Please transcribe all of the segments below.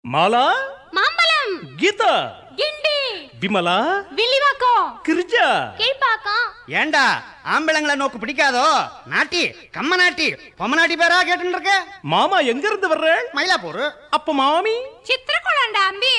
మాలా மாம்பழம் గీత கிண்டி விமல வில்லிவாக்கம் கிரிஜா கீழ்பாக்கம் ஏண்டா ஆம்பளங்களை நோக்கு பிடிக்காதோ நாட்டி கம்ம நாட்டி பொம்ம நாட்டி பேரா கேட்டு இருக்க மாமா எங்க இருந்து வர்றேன் மயிலாப்பூர் அப்ப மாமி சித்திரகுளம்டா அம்பி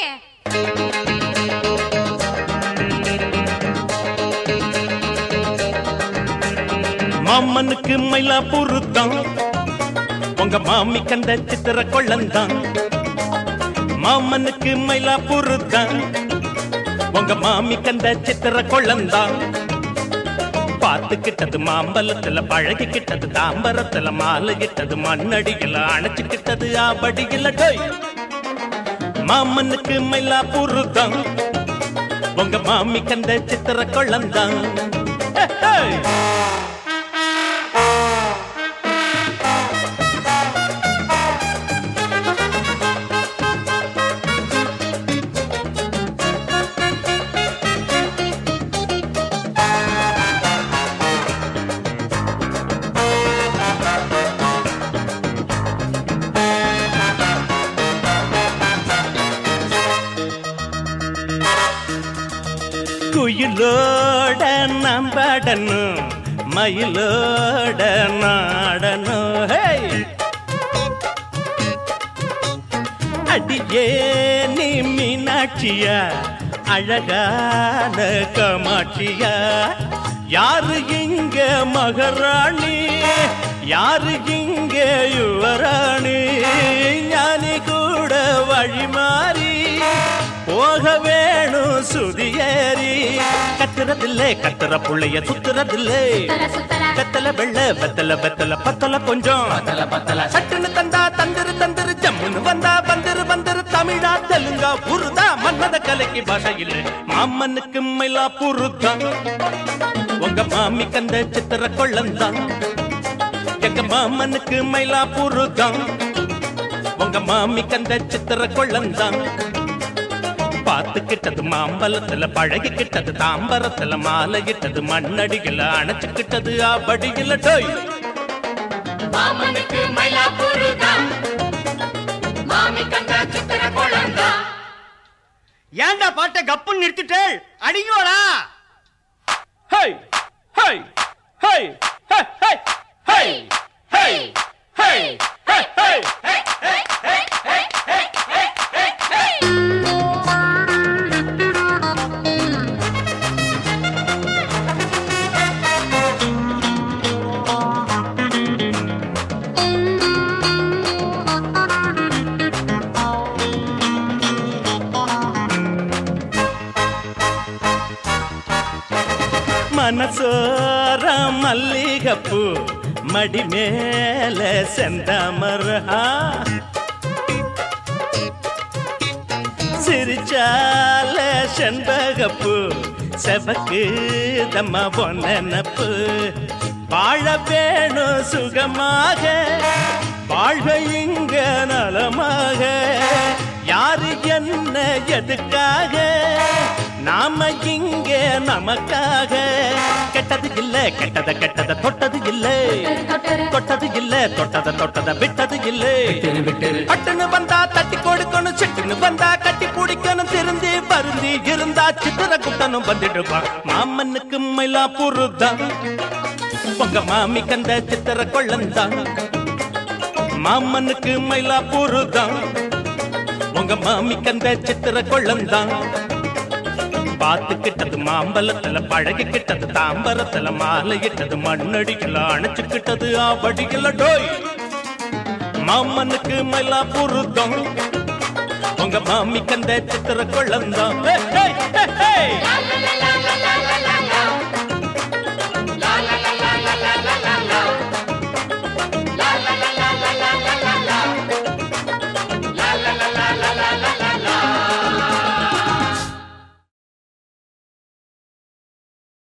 மாமனுக்கு மயிலாப்பூர் தான் உங்க மாமி கண்ட சித்திர கொள்ளந்தான் மாமனுக்கு மயிலாப்பூர் தான் உங்க மாமி கண்ட சித்திர கொள்ளந்தான் பார்த்துக்கிட்டது மாம்பழத்துல பழகிக்கிட்டது தாம்பரத்துல மாலையிட்டது மண்ணடியில அணைச்சுக்கிட்டது ஆபடியில டோய் மாமனுக்கு மயிலாப்பூர் தான் உங்க மாமி கண்ட சித்திர கொள்ளந்தான் ஹே, ஹே. குயிலோட நம்படணும் மயிலோட நாடணும் ஹே! அடியே நீ மீனாட்சியா அழகான கமாட்சியா யாரு இங்க மகராணி யாரு இங்க யுவராணி ஞானி கூட வழி மாறி போக வேணும் சுதியேறி கத்துறதில்லே கத்துற புள்ளைய சுத்துறதில்லே சுத்தல சுத்தல கத்தல வெள்ள வெத்தல வெத்தல பத்தல கொஞ்சம் சட்டுன்னு தந்தா தந்திரு தந்திரு ஜம்முன்னு வந்தா பந்திரு பந்திரு தமிழா தெலுங்கா புருதா மன்னத கலைக்கு பாஷை இல்ல மாமனுக்கு மயிலா புருதான் உங்க மாமி கந்த சித்திர கொள்ளந்தான் எங்க மாமனுக்கு மயிலா புருதான் உங்க மாமி கந்த சித்திர கொள்ளந்தான் பார்த்துக்கிட்டது மாம்பழத்துல பழகிக்கிட்டது தாம்பரத்துல மாலையிட்டது மண்ணடிகள அணைச்சுக்கிட்டது ஆபடியில டோய் மாமனுக்கு மயிலாப்பூர் தான் மாமி கண்ட சித்திர குளம் தான் ஏண்டா பாட்டை கப்புன்னு நிறுத்திட்டு அடிங்கோடா ஹை ஹை ஹை ஹை ஹை ஹை ஹை ஹை ஹை ஹை மனசோர மல்லிகப்பூ மடி மேல செந்தாமரா சிரிச்சால செண்பகப்பூ செவக்கு தம்மா பொன்னப்பு வாழ வேணும் சுகமாக வாழ்க இங்க நலமாக யாரு என்ன எதுக்காக நாம இங்க நமக்காக கெட்டது இல்ல கெட்டத கெட்டத தொட்டது இல்ல தொட்டது இல்ல தொட்டத தொட்டத விட்டது இல்ல பட்டுன்னு வந்தா தட்டி கொடுக்கணும் சிட்டுன்னு வந்தா கட்டி பிடிக்கணும் திருந்தி பருந்தி இருந்தா சித்திர குட்டனும் வந்துடுவான் மாமனுக்கு மயிலா புருதான் உங்க மாமி கந்த சித்திர கொள்ளந்தான் மாமனுக்கு மயிலா புருதான் உங்க மாமி கந்த சித்திர கொள்ளந்தான் பார்த்துக்கிட்டது மாம்பழத்துல பழகிக்கிட்டது தாம்பரத்துல மாலையிட்டது மண்ணடிகள அணைச்சுக்கிட்டது ஆபடிகள டோய் மாமனுக்கு மயிலா புருதம் உங்க மாமி கந்த சித்திர கொள்ளந்தான் ஹே, ஹே, ஹே, ஹே. லா லா லா லா லா லா